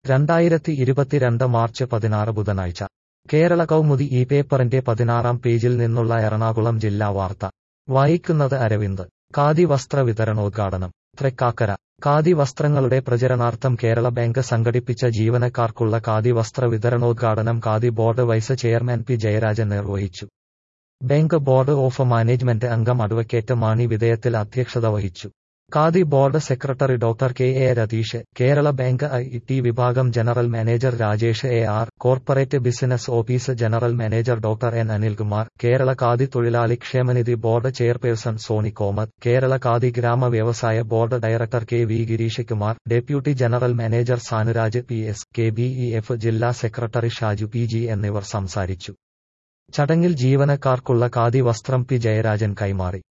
രണ്ടായിരത്തി ഇരുപത്തിരണ്ട് മാർച്ച് പതിനാറ് ബുധനാഴ്ച കേരള കൗമുദി ഈ പേപ്പറിന്റെ പതിനാറാം പേജിൽ നിന്നുള്ള എറണാകുളം ജില്ലാ വാർത്ത വായിക്കുന്നത് അരവിന്ദ് ഖാദി വസ്ത്ര വിതരണോദ്ഘാടനം തൃക്കാക്കര ഖാദി വസ്ത്രങ്ങളുടെ പ്രചരണാർത്ഥം കേരള ബാങ്ക് സംഘടിപ്പിച്ച ജീവനക്കാർക്കുള്ള ഖാദി വസ്ത്ര വിതരണോദ്ഘാടനം Khadi board vice chairman P Jayarajan നിർവഹിച്ചു ബാങ്ക് ബോർഡ് ഓഫ് മാനേജ്മെന്റ് അംഗം അഡ്വക്കേറ്റ് മാണി വിധേയത്തിൽ അധ്യക്ഷത വഹിച്ചു Khadi board secretary doctor K A Ratheesh Kerala bank I T വിഭാഗം general manager Rajesh A R corporate business office general manager doctor N Anilkumar Kerala Khadi തൊഴിലാളി ക്ഷേമനിധി ബോർഡ് ചെയർപേഴ്സൺ സോണി കോമത് കേരള ഖാദി ഗ്രാമ വ്യവസായ board director K V Girish Kumar deputy general manager Sanuraj P S K B E F ജില്ലാ secretary Shaju P G എന്നിവർ സംസാരിച്ചു ചടങ്ങിൽ ജീവനക്കാർക്കുള്ള ഖാദി വസ്ത്രം പി ജയരാജൻ കൈമാറി